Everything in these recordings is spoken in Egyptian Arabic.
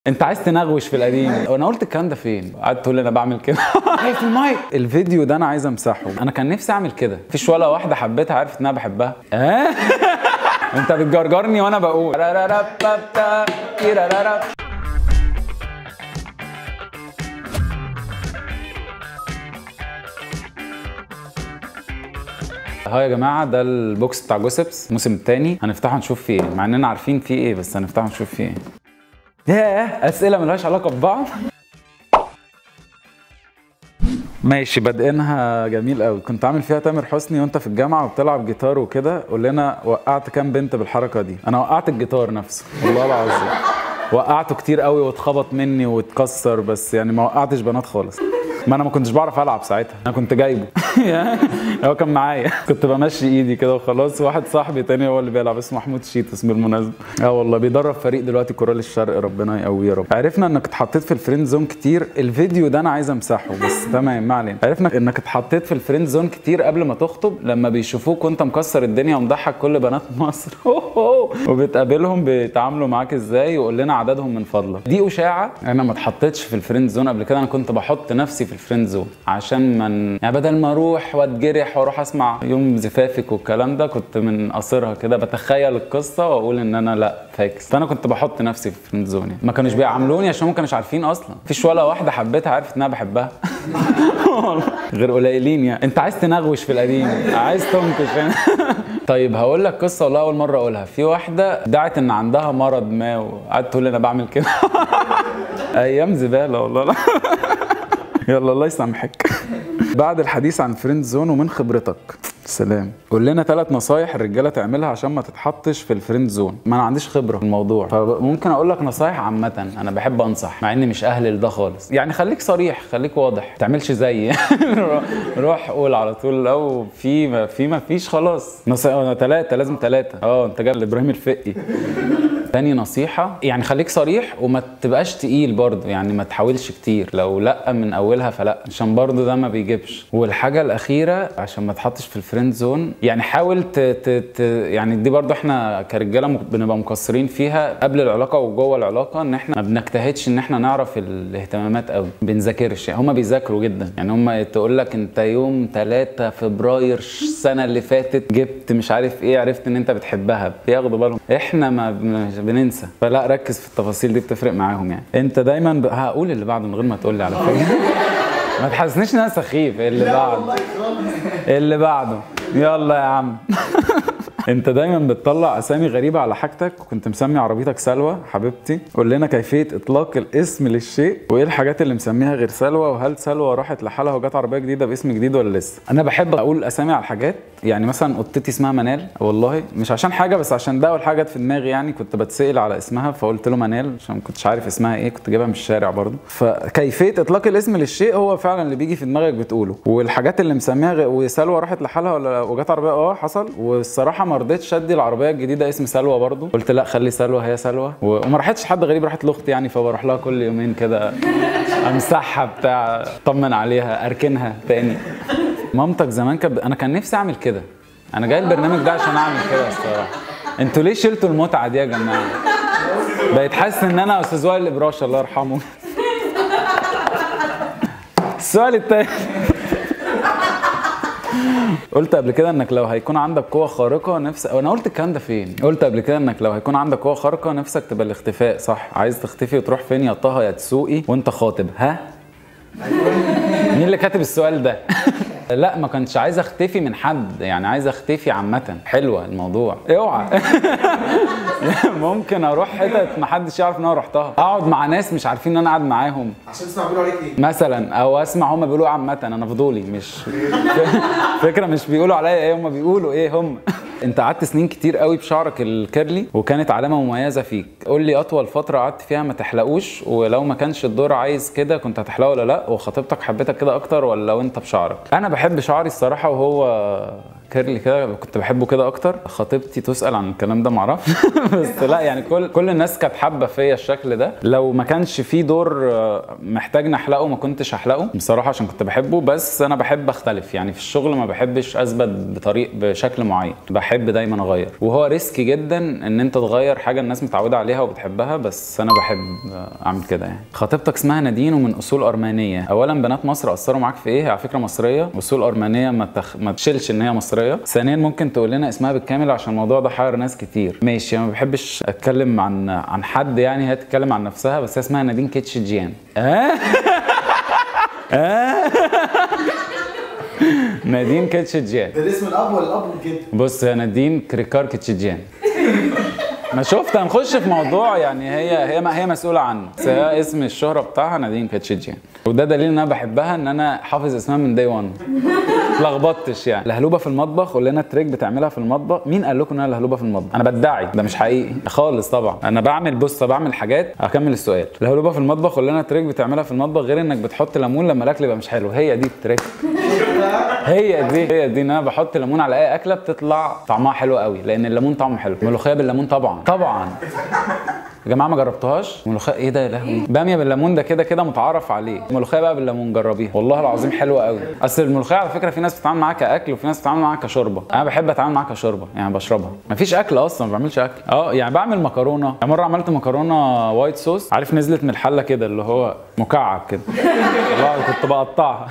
انت عايز تنغوش في القديم وانا قلت الكلام ده فين قعدت تقول لي انا بعمل كده هي في المايك الفيديو ده انا عايز امسحه انا كان نفسي اعمل كده مفيش ولا واحده حبيتها عرفت ان انا بحبها اه انت بتجرجرني وانا بقول رارارابابا، تيراراراب. ها يا جماعه ده البوكس بتاع جوسبس الموسم الثاني هنفتحه نشوف فيه ايه مع اننا عارفين فيه ايه بس هنفتحه نشوف فيه ايه ياه اسئله ملهاش علاقه ببعض ماشي بادئينها جميل قوي كنت عامل فيها تامر حسني وانت في الجامعه وبتلعب جيتار وكده قول لنا وقعت كام بنت بالحركه دي انا وقعت الجيتار نفسه والله العظيم وقعته كتير قوي واتخبط مني واتكسر بس يعني ما وقعتش بنات خالص ما انا ما كنتش بعرف العب ساعتها انا كنت جايبه هو كان معايا كنت بمشي ايدي كده وخلاص واحد صاحبي تاني هو اللي بيلعب اسمه محمود شيتوس بالمناسبه اه والله بيدرب فريق دلوقتي كورال الشرق ربنا يقويه يا رب عرفنا انك اتحطيت في الفريند زون كتير الفيديو ده انا عايز امسحه بس تمام ما علينا عرفنا انك اتحطيت في الفريند زون كتير قبل ما تخطب لما بيشوفوك وانت مكسر الدنيا ومضحك كل بنات مصر وبتقابلهم بيتعاملوا معاك ازاي وقول لنا عددهم من فضلك دي اشاعه انا ما اتحطيتش في الفريند زون قبل كده انا كنت بحط نفسي في الفريند زون عشان من يعني بدل ما اروح واتجرح واروح اسمع يوم زفافك والكلام ده كنت من قصرها كده بتخيل القصه واقول ان انا لا فاكس فانا كنت بحط نفسي في الفريند زون يعني. ما كانوش بيعاملوني عشان هم كانوش عارفين اصلا مفيش ولا واحده حبيتها عرفت ان انا بحبها غير قليلين يعني انت عايز تنغوش في القديم عايز تنكش طيب هقول لك قصه والله اول مره اقولها في واحده دعت ان عندها مرض ما وقعدت تقول لي انا بعمل كده ايام زباله والله لا يلا الله يسامحك بعد الحديث عن فريند زون ومن خبرتك سلام قول لنا ثلاث نصايح الرجاله تعملها عشان ما تتحطش في الفريند زون ما انا عنديش خبره في الموضوع فممكن اقول لك نصايح عامه انا بحب انصح مع اني مش اهل لده خالص يعني خليك صريح خليك واضح ما تعملش زيي روح قول على طول لو في ما في ما فيش خلاص نصيحه ثلاثه لازم ثلاثه اه انت جاي لابراهيم الفقي تاني نصيحة يعني خليك صريح وما تبقاش تقيل برضه يعني ما تحاولش كتير لو لا من اولها فلا عشان برضه ده ما بيجيبش والحاجة الأخيرة عشان ما تحطش في الفريند زون يعني حاول ت ت ت يعني دي برضه احنا كرجالة بنبقى مقصرين فيها قبل العلاقة وجوه العلاقة ان احنا ما بنجتهدش ان احنا نعرف الاهتمامات قوي بنذاكرش يعني هما بيذاكروا جدا يعني هما تقول لك انت يوم 3 فبراير السنة اللي فاتت جبت مش عارف ايه عرفت ان انت بتحبها بياخدوا بالهم احنا ما بننسى فلا ركز في التفاصيل دي بتفرق معاهم يعني انت دايما ب... هقول اللي بعده من غير ما تقول لي على فكره ما تحسسنيش ان انا سخيف اللي بعده اللي بعده يلا يا عم انت دايما بتطلع اسامي غريبه على حاجتك وكنت مسمي عربيتك سلوى حبيبتي قول لنا كيفيه اطلاق الاسم للشيء وايه الحاجات اللي مسميها غير سلوى وهل سلوى راحت لحالها وجات عربيه جديده باسم جديد ولا لسه انا بحب اقول اسامي على الحاجات يعني مثلا قطتي اسمها منال والله مش عشان حاجه بس عشان ده اول حاجه جت في دماغي يعني كنت بتسال على اسمها فقلت له منال عشان ما كنتش عارف اسمها ايه كنت جايبها من الشارع برضه فكيفيه اطلاق الاسم للشيء هو فعلا اللي بيجي في دماغك بتقوله والحاجات اللي مسميها غ... وسلوى راحت لحالها ولا وجات عربيه اه حصل والصراحه ما رضيتش ادي العربيه الجديده اسم سلوى برضه قلت لا خلي سلوى هي سلوى وما راحتش حد غريب راحت لاختي يعني فبروح لها كل يومين كده امسحها بتاع اطمن عليها اركنها تاني مامتك زمان كب... انا كان نفسي اعمل كده انا جاي البرنامج ده عشان اعمل كده الصراحه انتوا ليه شلتوا المتعه دي يا جماعه بقيت حاسس ان انا استاذ وائل الابراش الله يرحمه السؤال التاني قلت قبل كده انك لو هيكون عندك قوه خارقه نفس انا قلت الكلام ده فين قلت قبل كده انك لو هيكون عندك قوه خارقه نفسك تبقى الاختفاء صح عايز تختفي وتروح فين يا طه يا تسوقي وانت خاطب ها مين اللي كاتب السؤال ده لا ما كنتش عايز اختفي من حد يعني عايز اختفي عامه حلوه الموضوع اوعى ممكن اروح حتت ما حدش يعرف ان انا رحتها اقعد مع ناس مش عارفين ان انا قاعد معاهم عشان تسمع بيقولوا عليك ايه مثلا او اسمع هم بيقولوا عامه انا فضولي مش فكره مش بيقولوا عليا ايه هم بيقولوا ايه هم انت قعدت سنين كتير قوي بشعرك الكيرلي وكانت علامه مميزه فيك قول لي اطول فتره قعدت فيها ما تحلقوش ولو ما كانش الدور عايز كده كنت هتحلقه ولا لا وخطيبتك حبيتك كده اكتر ولا لو انت بشعرك انا بحب شعري الصراحه وهو كيرلي كده كنت بحبه كده اكتر خطيبتي تسال عن الكلام ده معرفش بس لا يعني كل كل الناس كانت حابه فيا الشكل ده لو ما كانش في دور آه، محتاجني احلقه ما كنتش هحلقه بصراحه عشان كنت بحبه بس انا بحب اختلف يعني في الشغل ما بحبش اثبت بطريق بشكل معين بحب دايما اغير وهو ريسكي جدا ان انت تغير حاجه الناس متعوده عليها وبتحبها بس انا بحب آه، اعمل كده يعني خطيبتك اسمها نادين ومن اصول ارمانيه اولا بنات مصر اثروا معاك في ايه هي على فكره مصريه اصول ارمانيه ما تخ... ما تشيلش ان هي مصريه ثانيا ممكن تقول لنا اسمها بالكامل عشان الموضوع ده حير ناس كتير ماشي انا ما بحبش اتكلم عن عن حد يعني هي تتكلم عن نفسها بس هي اسمها نادين كيتش جيان اه اه نادين كيتشجيان ده اسم الاب ولا الاب والجد؟ بص يا نادين كريكار كيتشجيان ما شفت هنخش في موضوع يعني هي هي هي مسؤوله عنه بس هي اسم الشهره بتاعها نادين كيتشجيان وده دليل ان انا بحبها ان انا حافظ اسمها من داي 1 لخبطتش يعني لهلوبه في المطبخ قول لنا تريك بتعملها في المطبخ مين قال لكم ان انا لهلوبه في المطبخ انا بدعي ده مش حقيقي خالص طبعا انا بعمل بص بعمل حاجات هكمل السؤال لهلوبه في المطبخ قول لنا تريك بتعملها في المطبخ غير انك بتحط ليمون لما الاكل يبقى مش حلو هي دي التريك هي دي هي دي ان انا بحط ليمون على اي اكله بتطلع طعمها حلو قوي لان الليمون طعمه حلو ملوخيه بالليمون طبعا طبعا يا جماعه ما جربتوهاش ملوخيه ايه ده يا لهوي باميه بالليمون ده كده كده متعارف عليه ملوخيه بقى بالليمون جربيها والله العظيم حلوه قوي اصل الملوخيه على فكره في ناس بتتعامل معاها كاكل وفي ناس بتتعامل معاها كشوربه انا بحب اتعامل معاها كشوربه يعني بشربها مفيش اكل اصلا ما بعملش اكل اه يعني بعمل مكرونه يعني مره عملت مكرونه وايت صوص عارف نزلت من الحله كده اللي هو مكعب كده والله كنت بقطعها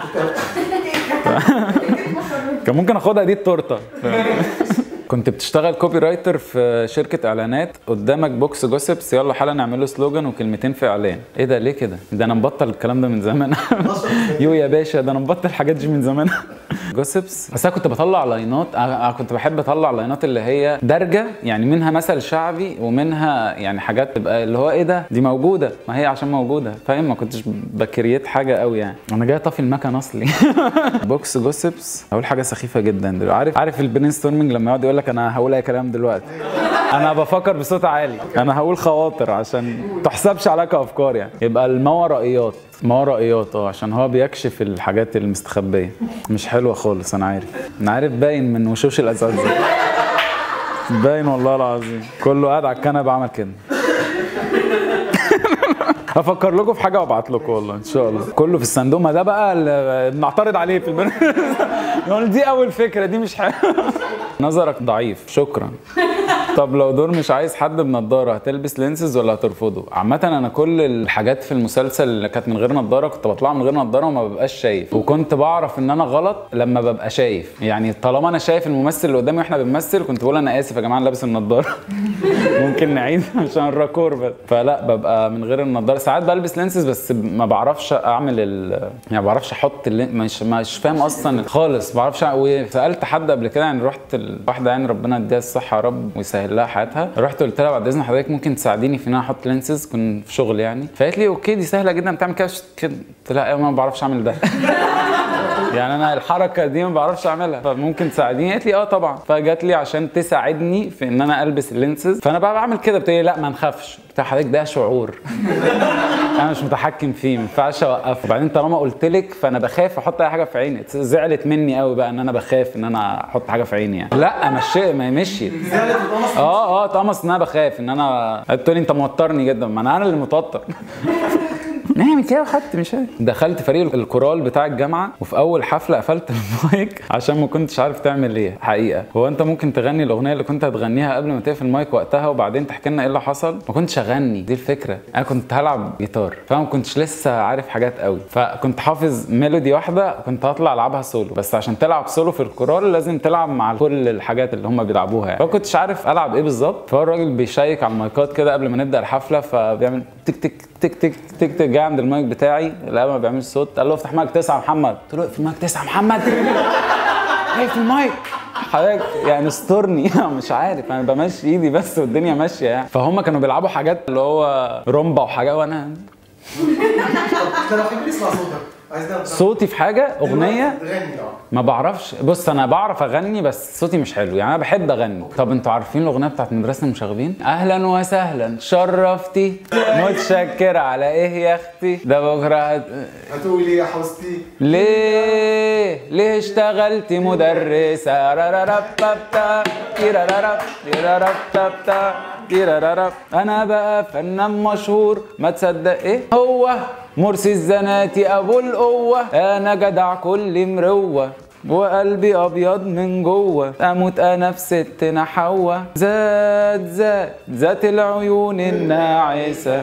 كان ممكن اخدها دي التورته كنت بتشتغل كوبي رايتر في شركه اعلانات قدامك بوكس جوسبس يلا حالا نعمل له سلوجان وكلمتين في اعلان ايه ده ليه كده ده انا مبطل الكلام ده من زمان يو يا باشا ده انا مبطل الحاجات دي من زمان جوسبس بس انا كنت بطلع لاينات انا كنت بحب اطلع لاينات اللي هي دارجه يعني منها مثل شعبي ومنها يعني حاجات تبقى اللي هو ايه ده دي موجوده ما هي عشان موجوده فاهم ما كنتش بكريت حاجه قوي يعني انا جاي اطفي المكان اصلي بوكس جوسبس اقول حاجه سخيفه جدا دلوقتي عارف عارف البرين ستورمنج لما يقعد يقول لك انا هقول اي كلام دلوقتي انا بفكر بصوت عالي انا هقول خواطر عشان تحسبش عليك افكار يعني يبقى الماورائيات ماورائيات اه عشان هو بيكشف الحاجات المستخبيه مش حلوه خالص انا عارف انا عارف باين من وشوش الاساتذه باين والله العظيم كله قاعد على الكنبه عمل كده هفكر لكم في حاجه وابعت لكم والله ان شاء الله كله في الصندوق ما ده بقى اللي بنعترض عليه في البرنامج يقول دي اول فكره دي مش حلوه نظرك ضعيف شكرا طب لو دور مش عايز حد بنضاره هتلبس لينسز ولا هترفضه عامه انا كل الحاجات في المسلسل اللي كانت من غير نضاره كنت بطلع من غير نضاره وما ببقاش شايف وكنت بعرف ان انا غلط لما ببقى شايف يعني طالما انا شايف الممثل اللي قدامي واحنا بنمثل كنت بقول انا اسف يا جماعه أنا لابس النضاره ممكن نعيد عشان الراكور بس فلا ببقى من غير النضاره ساعات بلبس لينسز بس ما بعرفش اعمل ال... يعني ما بعرفش احط اللي... مش مش فاهم اصلا خالص ما بعرفش وسالت حد قبل كده يعني رحت الواحده يعني ربنا يديها الصحه يا رب ويسهل لها حياتها رحت قلت لها بعد اذن حضرتك ممكن تساعديني في ان انا احط لينسز كنت في شغل يعني فقالت لي اوكي دي سهله جدا بتعمل كده كده قلت لها ايوه ما بعرفش اعمل ده يعني انا الحركه دي ما بعرفش اعملها فممكن تساعديني قالت لي اه طبعا فجات لي عشان تساعدني في ان انا البس اللينسز فانا بقى بعمل كده بتقولي لا ما نخافش قلت لها حضرتك ده شعور انا مش متحكم فيه ما ينفعش اوقفه وبعدين طالما قلت لك فانا بخاف احط اي حاجه في عيني زعلت مني قوي بقى ان انا بخاف ان انا احط حاجه في عيني يعني لا مشي ما مشيت اه اه طمس ان انا بخاف ان انا قلت لي انت موترني جدا ما انا انا اللي متوتر نعمل كده وخدت مش عارف دخلت فريق الكورال بتاع الجامعه وفي اول حفله قفلت المايك عشان ما كنتش عارف تعمل ايه حقيقه هو انت ممكن تغني الاغنيه اللي كنت هتغنيها قبل ما تقفل المايك وقتها وبعدين تحكي لنا ايه اللي حصل ما كنتش اغني دي الفكره انا كنت هلعب جيتار فما كنتش لسه عارف حاجات قوي فكنت حافظ ميلودي واحده كنت هطلع العبها سولو بس عشان تلعب سولو في الكورال لازم تلعب مع كل الحاجات اللي هم بيلعبوها يعني فما كنتش عارف العب ايه بالظبط فهو الراجل بيشيك على المايكات كده قبل ما نبدا الحفله فبيعمل تك تك تك تك تك تك جاي عند المايك بتاعي لقى ما بيعملش صوت قال له افتح مايك تسعه يا محمد قلت له اقفل مايك تسعه يا محمد ايه في المايك حضرتك يعني استرني مش عارف انا بمشي ايدي بس والدنيا ماشيه يعني فهم كانوا بيلعبوا حاجات اللي هو رومبا وحاجات وانا احنا بنحب نسمع صوتك عايزنا صوتي في حاجه اغنيه تغني اه ما بعرفش بص انا بعرف اغني بس صوتي مش حلو يعني انا بحب اغني طب انتوا عارفين الاغنيه بتاعت مدرسه المشاغبين اهلا وسهلا شرفتي متشكر على ايه يا اختي ده بكره هت... هتقولي يا حوستي ليه ليه اشتغلتي مدرسة رارارابابتا تيراراراب تيرارابابتا تيراراراب انا بقى فنان مشهور ما تصدق ايه هو مرسي الزناتي ابو القوة انا جدع كل مروة وقلبي ابيض من جوه اموت انا في ستنا حوا زاد زاد ذات العيون الناعسه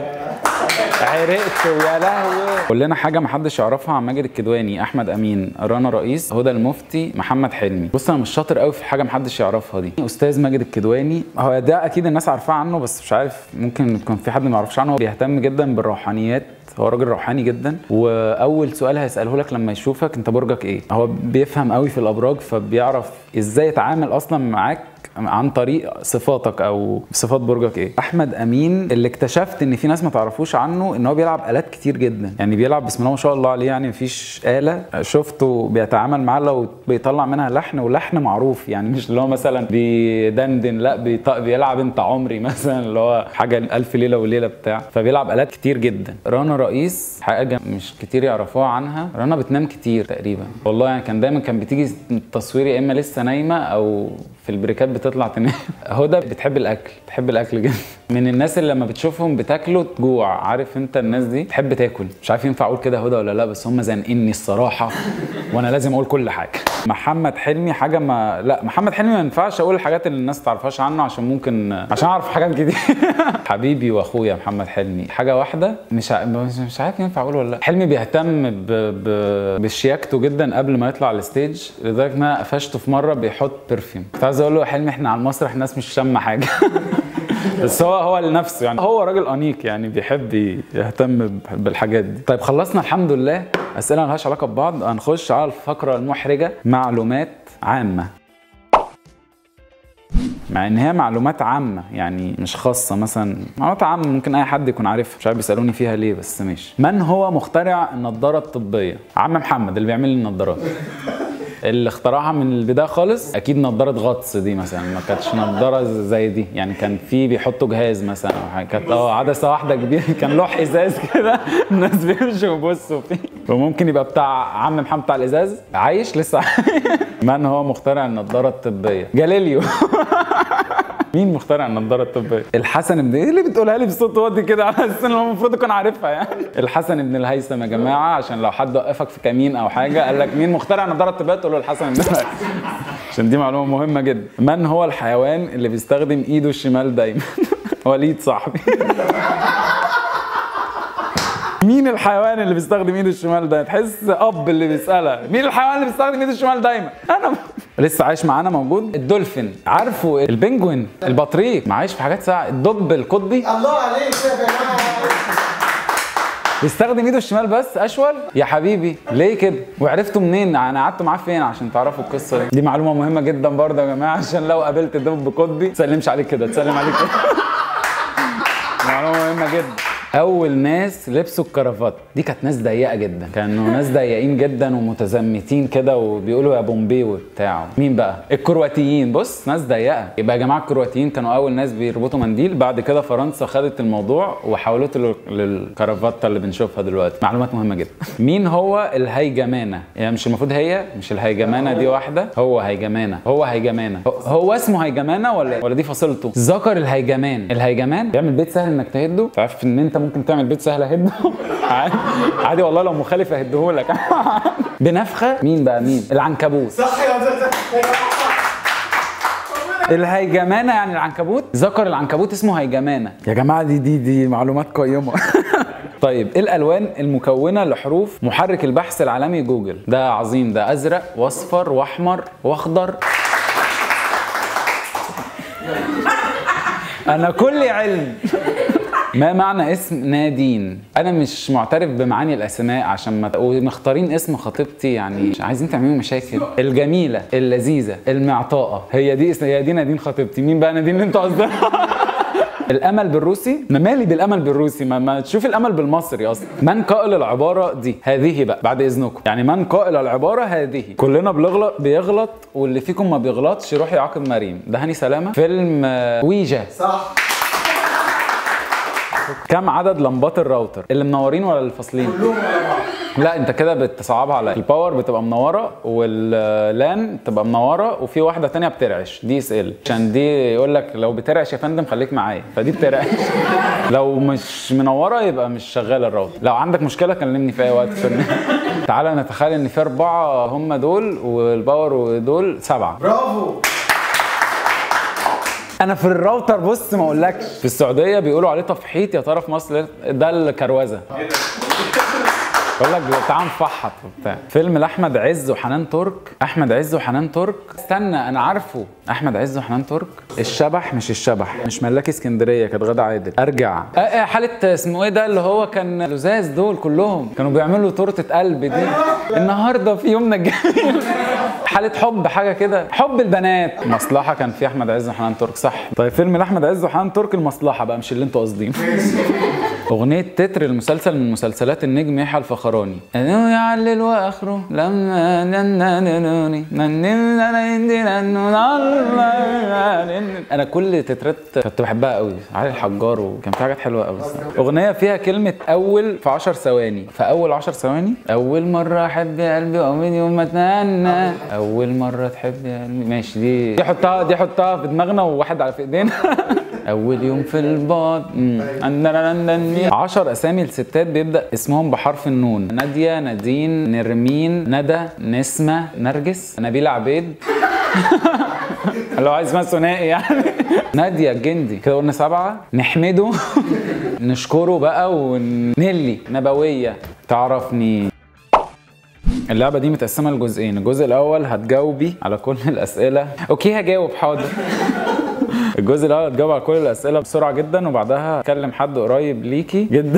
عرقت ويا لهوي قول لنا حاجه محدش يعرفها عن ماجد الكدواني احمد امين رنا رئيس هدى المفتي محمد حلمي بص انا مش شاطر قوي في حاجه محدش يعرفها دي استاذ ماجد الكدواني هو ده اكيد الناس عارفاه عنه بس مش عارف ممكن يكون في حد ما يعرفش عنه هو بيهتم جدا بالروحانيات هو راجل روحاني جدا واول سؤال هيساله لك لما يشوفك انت برجك ايه هو بيفهم قوي في الابراج فبيعرف ازاي يتعامل اصلا معاك عن طريق صفاتك او صفات برجك ايه احمد امين اللي اكتشفت ان في ناس ما تعرفوش عنه ان هو بيلعب الات كتير جدا يعني بيلعب بسم الله ما شاء الله عليه يعني مفيش اله شفته بيتعامل معاه لو بيطلع منها لحن ولحن معروف يعني مش اللي هو مثلا بيدندن لا بيط... بيلعب انت عمري مثلا اللي هو حاجه الف ليله وليله بتاع فبيلعب الات كتير جدا رنا رئيس حاجه مش كتير يعرفوها عنها رنا بتنام كتير تقريبا والله يعني كان دايما كان بتيجي التصوير يا اما لسه نايمه او في البريكات بتطلع تنام هدى بتحب الاكل بتحب الاكل جدا من الناس اللي لما بتشوفهم بتاكلوا تجوع عارف انت الناس دي تحب تاكل مش عارف ينفع اقول كده هدى ولا لا بس هم زنقني الصراحه وانا لازم اقول كل حاجه محمد حلمي حاجه ما لا محمد حلمي ما ينفعش اقول الحاجات اللي الناس تعرفهاش عنه عشان ممكن عشان اعرف حاجات كتير حبيبي واخويا محمد حلمي حاجه واحده مش ع... مش مش عارف ينفع اقول ولا لا حلمي بيهتم ب... ب... بشياكته جدا قبل ما يطلع على الستيج لدرجه ان انا قفشته في مره بيحط برفيوم كنت عايز اقول له يا حلمي احنا على المسرح الناس مش شامه حاجه بس هو هو لنفسه يعني هو راجل انيق يعني بيحب يهتم بالحاجات دي طيب خلصنا الحمد لله اسئله ملهاش علاقه ببعض هنخش على الفقره المحرجه معلومات عامه مع ان هي معلومات عامه يعني مش خاصه مثلا معلومات عامه ممكن اي حد يكون عارفها مش عارف بيسالوني فيها ليه بس ماشي من هو مخترع النضاره الطبيه عم محمد اللي بيعمل لي النضارات اللي اخترعها من البدايه خالص اكيد نضاره غطس دي مثلا ما كانتش نضاره زي دي يعني كان في بيحطوا جهاز مثلا او حاجه كانت اه عدسه واحده كبيره كان لوح ازاز كده الناس بيمشوا ويبصوا فيه وممكن يبقى بتاع عم محمد بتاع الازاز عايش لسه من هو مخترع النضاره الطبيه جاليليو مين مخترع النضاره الطبيه؟ الحسن بن ايه اللي بتقولها لي بصوت واطي كده على اساس ان هو المفروض اكون عارفها يعني الحسن بن الهيثم يا جماعه عشان لو حد وقفك في كمين او حاجه قال لك مين مخترع النضاره الطبيه تقول له الحسن بن الهيثم عشان دي معلومه مهمه جدا من هو الحيوان اللي بيستخدم ايده الشمال دايما؟ وليد صاحبي مين الحيوان اللي بيستخدم ايده الشمال دايما؟ تحس اب اللي بيسالها مين الحيوان اللي بيستخدم ايده الشمال دايما؟ انا لسه عايش معانا موجود الدولفين عارفه البنجوين البطريق معايش في حاجات ساعة الدب القطبي الله عليك يا جماعه بيستخدم ايده الشمال بس اشول يا حبيبي ليه كده وعرفتوا منين انا قعدت معاه فين عشان تعرفوا القصه دي دي معلومه مهمه جدا برضه يا جماعه عشان لو قابلت دب قطبي تسلمش عليك كده تسلم عليك كده معلومه مهمه جدا اول ناس لبسوا الكرافات دي كانت ناس ضيقه جدا كانوا ناس ضيقين جدا ومتزمتين كده وبيقولوا يا بومبي وبتاع مين بقى الكرواتيين بص ناس ضيقه يبقى يا جماعه الكرواتيين كانوا اول ناس بيربطوا منديل بعد كده فرنسا خدت الموضوع وحولته لل- للكرافته اللي بنشوفها دلوقتي معلومات مهمه جدا مين هو الهيجمانه يعني مش المفروض هي مش الهيجمانه دي واحده هو هيجمانه هو هيجمانه هو- هو اسمه هيجمانه ولا ولا دي فصيلته ذكر الهيجمان الهيجمان بيعمل بيت سهل انك تهده تعرف ان انت ممكن تعمل بيت سهل اهده عادي عادي والله لو مخالف اهدهولك بنفخه مين بقى مين العنكبوت صح يا زلزال الهيجمانه يعني العنكبوت ذكر العنكبوت اسمه هيجمانه يا جماعه دي دي دي معلومات قيمه طيب ايه الالوان المكونه لحروف محرك البحث العالمي جوجل ده عظيم ده ازرق واصفر واحمر واخضر انا كل علم ما معنى اسم نادين انا مش معترف بمعاني الاسماء عشان ما ومختارين اسم خطيبتي يعني مش عايزين تعملوا مشاكل الجميله اللذيذه المعطاءه هي دي اسم هي دي نادين خطيبتي مين بقى نادين اللي انتوا قصدها الامل بالروسي انا مالي بالامل بالروسي ما, ما تشوف الامل بالمصري اصلا من قائل العباره دي هذه بقى بعد اذنكم يعني من قائل العباره هذه كلنا بنغلط بيغلط واللي فيكم ما بيغلطش يروح يعاقب مريم ده هاني سلامه فيلم آه، ويجا صح كم عدد لمبات الراوتر اللي منورين ولا اللي فاصلين كلهم على بعض لا انت كده بتصعبها عليا الباور بتبقى منوره واللان تبقى منوره وفي واحده تانية بترعش دي اس ال عشان دي يقول لك لو بترعش يا فندم خليك معايا فدي بترعش لو مش منوره يبقى مش شغال الراوتر لو عندك مشكله كلمني في اي وقت في الن- تعالى نتخيل ان في اربعه هم دول والباور دول سبعه برافو انا في الراوتر بص ما اقولكش في السعوديه بيقولوا عليه تفحيط يا ترى في مصر ده الكروزه بقول لك تعال نفحط وبتاع فيلم لاحمد عز وحنان ترك احمد عز وحنان ترك استنى انا عارفه احمد عز وحنان ترك الشبح مش الشبح مش ملاكي اسكندريه كانت غدا عادل ارجع آه آه حاله اسمه ايه ده اللي هو كان لزاز دول كلهم كانوا بيعملوا تورته قلب دي النهارده في يومنا الجميل حالة حب حاجة كده حب البنات مصلحة كان في أحمد عز وحنان ترك صح طيب فيلم لأحمد عز وحنان ترك المصلحة بقى مش اللي انتوا قاصدين أغنية تتر المسلسل من مسلسلات النجم يحيى الفخراني أنه يعلل وآخره لما ننننوني أنا كل تترات كنت بحبها قوي علي الحجار وكان في حاجات حلوة قوي الصراحة. أغنية فيها كلمة أول في 10 ثواني في أول 10 ثواني أول مرة أحب يا قلبي ومن يوم ما اتمنى أول مرة تحب يا قلبي ماشي دي دي حطها دي حطها في دماغنا وواحد على في إيدينا أول يوم في البعد مم. أندرندن. عشر أسامي الستات بيبدأ اسمهم بحرف النون نادية نادين نرمين ندى نسمة نرجس نبيلة عبيد لو عايز اسمها ثنائي يعني نادية الجندي كده قلنا سبعة نحمده نشكره بقى ونيلي نبوية تعرفني اللعبة دي متقسمة لجزئين، الجزء الأول هتجاوبي على كل الأسئلة، أوكي هجاوب حاضر. الجزء الأول هتجاوب على كل الأسئلة بسرعة جدا وبعدها هتكلم حد قريب ليكي جدا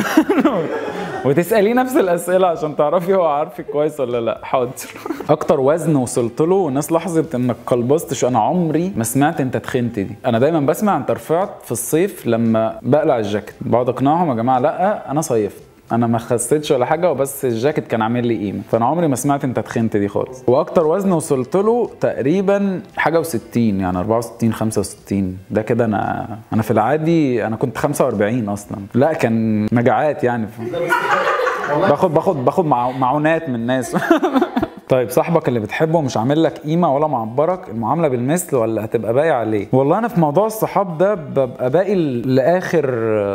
وتسأليه نفس الأسئلة عشان تعرفي هو عارفك كويس ولا لا، حاضر. أكتر وزن وصلت له والناس لاحظت إنك قلبصتش أنا عمري ما سمعت أنت تخنت دي، أنا دايما بسمع أنت رفعت في الصيف لما بقلع الجاكيت، بقعد أقنعهم يا جماعة لا أنا صيفت. انا ما خسيتش ولا حاجه وبس الجاكيت كان عامل لي قيمه فانا عمري ما سمعت انت تخنت دي خالص واكتر وزن وصلت له تقريبا حاجه و60 يعني 64 65 ده كده انا انا في العادي انا كنت 45 اصلا لا كان مجاعات يعني والله باخد باخد باخد مع- معونات من الناس طيب صاحبك اللي بتحبه مش عامل لك قيمه ولا معبرك المعامله بالمثل ولا هتبقى باقي عليه والله انا في موضوع الصحاب ده ببقى باقي ل- لاخر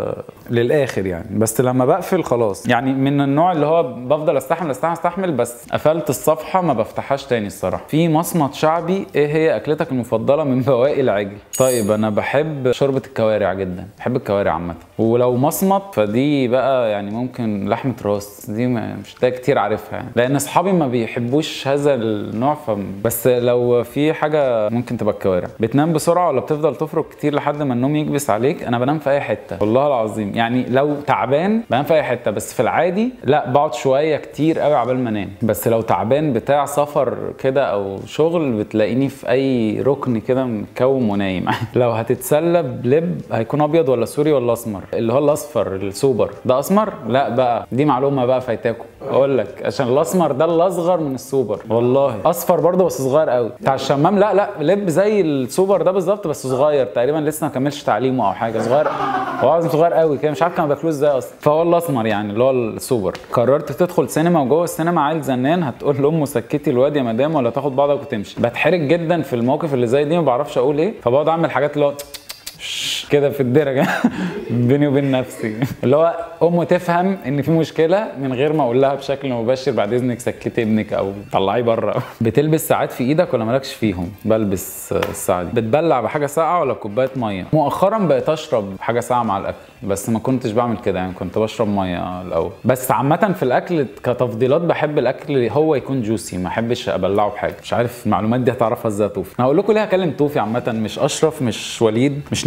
للاخر يعني بس لما بقفل خلاص يعني من النوع اللي هو بفضل استحمل استحمل استحمل بس قفلت الصفحه ما بفتحهاش تاني الصراحه في مصمت شعبي ايه هي اكلتك المفضله من بواقي العجل طيب انا بحب شوربه الكوارع جدا بحب الكوارع عامه ولو مصمت فدي بقى يعني ممكن لحمه راس دي ما مش ده كتير عارفها يعني لان اصحابي ما بيحبوش هذا النوع ف بس لو في حاجه ممكن تبقى الكوارع بتنام بسرعه ولا بتفضل تفرك كتير لحد ما النوم يكبس عليك انا بنام في اي حته والله العظيم يعني لو تعبان بنام في اي حته بس في العادي لا بقعد شويه كتير قوي عبال ما انام بس لو تعبان بتاع سفر كده او شغل بتلاقيني في اي ركن كده مكوم ونايم لو هتتسلى بلب هيكون ابيض ولا سوري ولا اسمر اللي هو الاصفر السوبر ده اسمر لا بقى دي معلومه بقى فايتاكم اقول لك عشان الاسمر ده الاصغر من السوبر والله اصفر برضه بس صغير قوي بتاع الشمام لا لا لب زي السوبر ده بالظبط بس صغير تقريبا لسه ما كملش تعليمه او حاجه صغير هو عايز صغير قوي كده مش عارف كانوا بياكلوه ازاي اصلا فهو الاسمر يعني اللي هو السوبر قررت تدخل سينما وجوه السينما عيل زنان هتقول لامه سكتي الواد يا مدام ولا تاخد بعضك وتمشي بتحرج جدا في المواقف اللي زي دي ما بعرفش اقول ايه فبقعد اعمل حاجات اللي هو شش كده في الدرجة بيني وبين نفسي اللي هو امه تفهم ان في مشكله من غير ما اقول لها بشكل مباشر بعد اذنك سكتي ابنك او طلعيه بره بتلبس ساعات في ايدك ولا مالكش فيهم بلبس الساعه دي بتبلع بحاجه ساقعه ولا كوبايه ميه مؤخرا بقيت اشرب حاجه ساقعه مع الاكل بس ما كنتش بعمل كده يعني كنت بشرب ميه الاول بس عامه في الاكل كتفضيلات بحب الاكل هو يكون جوسي ما احبش ابلعه بحاجه مش عارف المعلومات دي هتعرفها ازاي يا توفي انا هقول لكم ليه هكلم توفي عامه مش اشرف مش وليد مش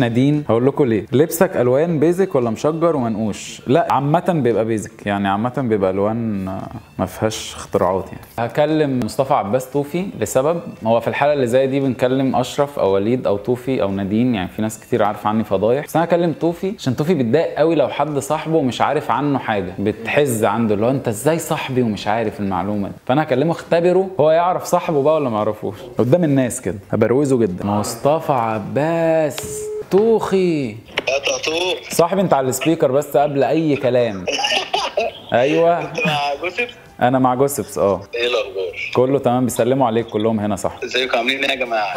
نادين هقول لكم ليه لبسك الوان بيزك ولا مشجر ومنقوش لا عامه بيبقى بيزك يعني عامه بيبقى الوان آه، ما فيهاش اختراعات يعني هكلم مصطفى عباس طوفي لسبب هو في الحاله اللي زي دي بنكلم اشرف او وليد او طوفي او نادين يعني في ناس كتير عارفه عني فضايح بس انا هكلم طوفي عشان طوفي بيتضايق قوي لو حد صاحبه مش عارف عنه حاجه بتحز عنده اللي هو انت ازاي صاحبي ومش عارف المعلومه دي فانا هكلمه اختبره هو يعرف صاحبه بقى ولا ما يعرفوش قدام الناس كده هبروزه جدا مصطفى عباس توخي يا طاطوق صاحبي انت على السبيكر بس قبل اي كلام ايوه مع جوسف انا مع جوسبس اه ايه الاخبار كله تمام بيسلموا عليك كلهم هنا صح ازيكم عاملين ايه يا جماعه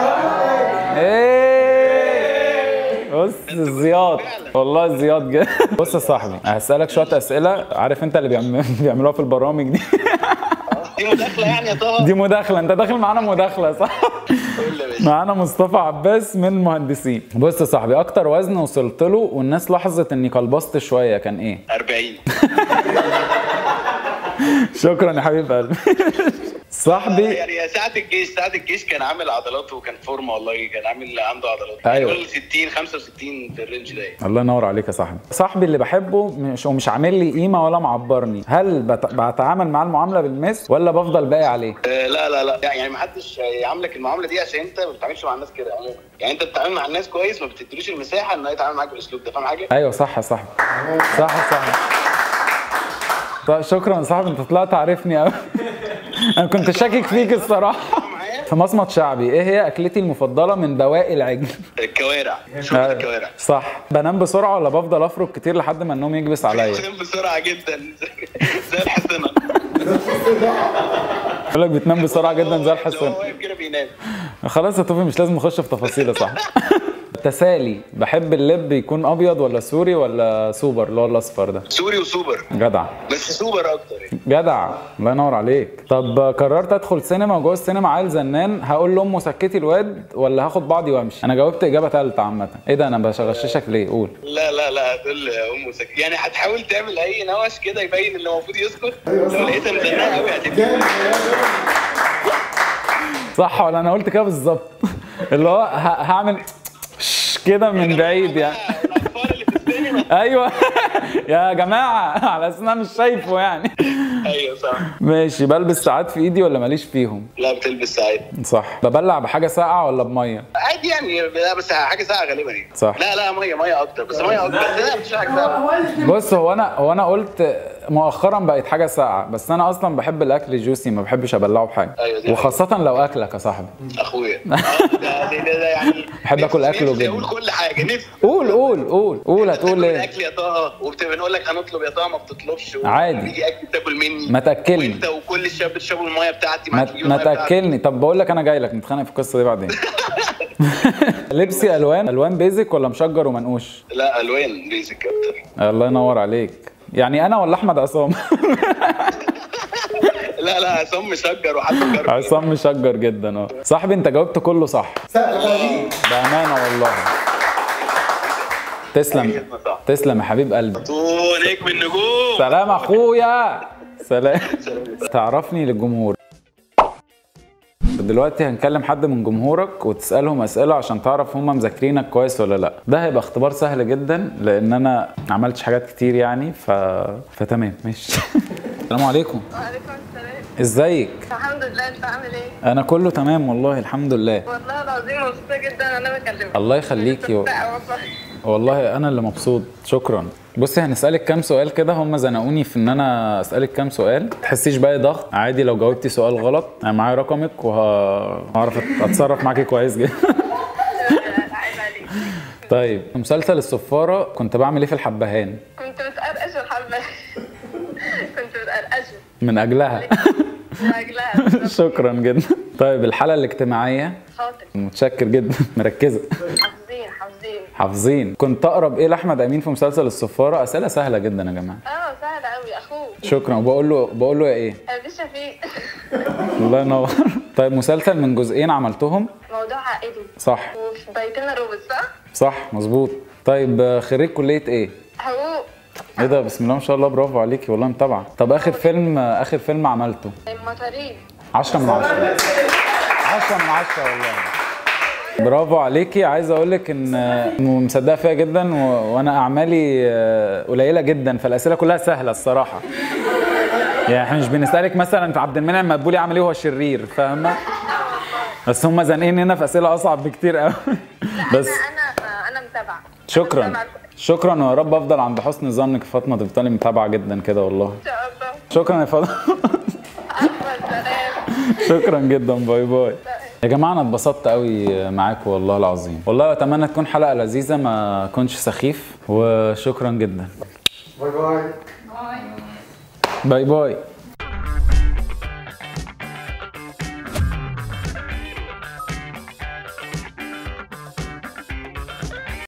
ايه بص الزياط والله الزياط جدا بص يا صاحبي هسألك شوية أسئلة عارف أنت اللي بيعم- بيعملوها في البرامج دي دي مداخله يعني يا طه دي مداخلة أنت داخل معانا مداخلة صح؟ قول يا باشا معانا مصطفى عباس من المهندسين بص يا صاحبي أكتر وزن وصلت له والناس لاحظت إني قلبصت شوية كان إيه؟ 40 شكرا يا حبيب قلبي صاحبي يعني ساعة الجيش ساعة الجيش كان عامل عضلات وكان فورمه والله كان عامل عنده عضلات أيوة. يعني 60 65 في الرينج ده الله ينور عليك يا صاحبي صاحبي اللي بحبه مش ومش عامل لي قيمه ولا معبرني هل بت... بتعامل معاه المعامله بالمثل ولا بفضل باقي عليه آه لا لا لا يعني ما حدش يعاملك المعامله دي عشان انت ما بتتعاملش مع الناس كده عموما يعني انت بتتعامل مع الناس كويس ما بتديلوش المساحه ان هو يتعامل معاك بالاسلوب ده فاهم حاجه؟ ايوه صح يا صاحبي صح يا صاحبي طيب شكرا يا صاحبي انت طلعت عارفني قوي انا كنت شاكك فيك الصراحه معايا في مصمت شعبي ايه هي اكلتي المفضله من بواقي العجل الكوارع شوربه الكوارع صح بنام بسرعه ولا بفضل افرك كتير لحد ما النوم يكبس عليا بتنام بسرعه جدا زي- زي الحصنه بقول لك بتنام بسرعه جدا زي الحصان هو واقف كده بينام خلاص يا توفي مش لازم نخش في تفاصيل يا صاحبي تسالي بحب اللب يكون ابيض ولا سوري ولا سوبر اللي هو الاصفر ده سوري وسوبر جدع بس سوبر اكتر يعني جدع الله ينور عليك طب قررت ادخل سينما وجوه السينما عيل زنان هقول لامه سكتي الواد ولا هاخد بعضي وامشي انا جاوبت اجابه ثالثه عامه ايه ده انا بغششك ليه قول لا لا لا هتقول امه سك... يعني هتحاول تعمل اي نوش كده يبين اللي المفروض يسكت لو لقيتها مزنقه قوي هتبقى صح ولا انا قلت كده بالظبط اللي هو ه- هعمل كده من بعيد يعني الاطفال اللي في السينما ايوه يا جماعه على اساس انا مش شايفه يعني ايوه صح ماشي بلبس ساعات في ايدي ولا ماليش فيهم لا بتلبس ساعات صح ببلع بحاجه ساقعه ولا بميه عادي يعني لا بس حاجه ساعه غالبا يعني صح. لا لا ميه ميه اكتر بس ميه اكتر بس لا مش حاجه ساعه بص هو انا هو انا قلت مؤخرا بقت حاجه ساقعه بس انا اصلا بحب الاكل جوسي ما بحبش ابلعه بحاجه أيوة دي وخاصه لو اكلك يا صاحبي اخويا آه، ده ده ده يعني بحب آكل نفسي- أكله نفسي جدا. اقول كل حاجه نفسي قول قول قول قول هتقول تاكل ايه الاكل يا طه وبتبقى نقول لك هنطلب يا طه ما بتطلبش عادي. يجي اكل تاكل مني ما تاكلني. وانت وكل الشباب بتشربوا الميه بتاعتي ما, معاك تجيبوا ما المية بتاعتي. تاكلني طب بقول لك انا جاي لك نتخانق في القصه دي بعدين لبسي الوان الوان بيزك ولا مشجر ومنقوش لا الوان بيزك اكتر الله ينور عليك يعني انا ولا احمد عصام لا لا عصام مشجر وحد جرب عصام مشجر جدا اه صاحبي انت جاوبت كله صح بامانه والله تسلم تسلم يا حبيب قلبي نجم النجوم سلام اخويا سلام تعرفني للجمهور دلوقتي هنكلم حد من جمهورك وتسالهم اسئله عشان تعرف هم مذاكرينك كويس ولا لا ده هيبقى اختبار سهل جدا لان انا ما عملتش حاجات كتير يعني ف... فتمام ماشي السلام عليكم وعليكم السلام ازيك الحمد لله انت عامل ايه؟ انا كله تمام والله الحمد لله والله العظيم مبسوطة جدا انا بكلمك الله يخليكي و... لا والله والله انا اللي مبسوط شكرا بصي هنسالك كام سؤال كده هم زنقوني في ان انا اسالك كام سؤال تحسيش باي ضغط عادي لو جاوبتي سؤال غلط انا معايا رقمك وهعرف اتصرف معاكي كويس جدا عيب عليك طيب في مسلسل الصفاره كنت بعمل ايه في الحبهان كنت بتقرقش الحبة كنت بتقرقش من اجلها لاجلها شكرا جدا طيب الحاله الاجتماعيه خاطر متشكر جدا مركزه حافظين حافظين حافظين كنت اقرب ايه لاحمد امين في مسلسل الصفاره اسئله سهله جدا يا جماعه اه سهلة قوي اخوه شكرا وبقول له بقول له يا ايه ابي شفيق الله ينور طيب مسلسل من جزئين عملتهم موضوع عائلي صح وفي بيتنا روبوت صح؟ صح مظبوط طيب آه، خريج كليه ايه حقوق ايه ده بسم الله ما شاء الله برافو عليكي والله متابعه طب اخر فيلم آه، اخر فيلم عملته المطاريد 10 من 10 10 من 10 والله برافو عليكي عايز اقول لك ان آه، مصدقه فيها جدا و... وانا اعمالي آه، قليله جدا فالاسئله كلها سهله الصراحه يعني احنا مش بنسالك مثلا في عبد المنعم مدبولي عامل ايه وهو شرير فاهمه بس هم زانقين هنا في اسئله اصعب بكتير قوي بس انا انا انا متابعه شكرا أنا متابعة. شكرا ويا رب افضل عند حسن ظنك يا فاطمه تفضلي متابعه جدا كده والله ان شاء الله شكرا يا فاطمه عفوا سلام شكرا جدا باي باي يا جماعه انا اتبسطت قوي معاكم والله العظيم والله اتمنى تكون حلقه لذيذه ما اكونش سخيف وشكرا جدا باي باي باي باي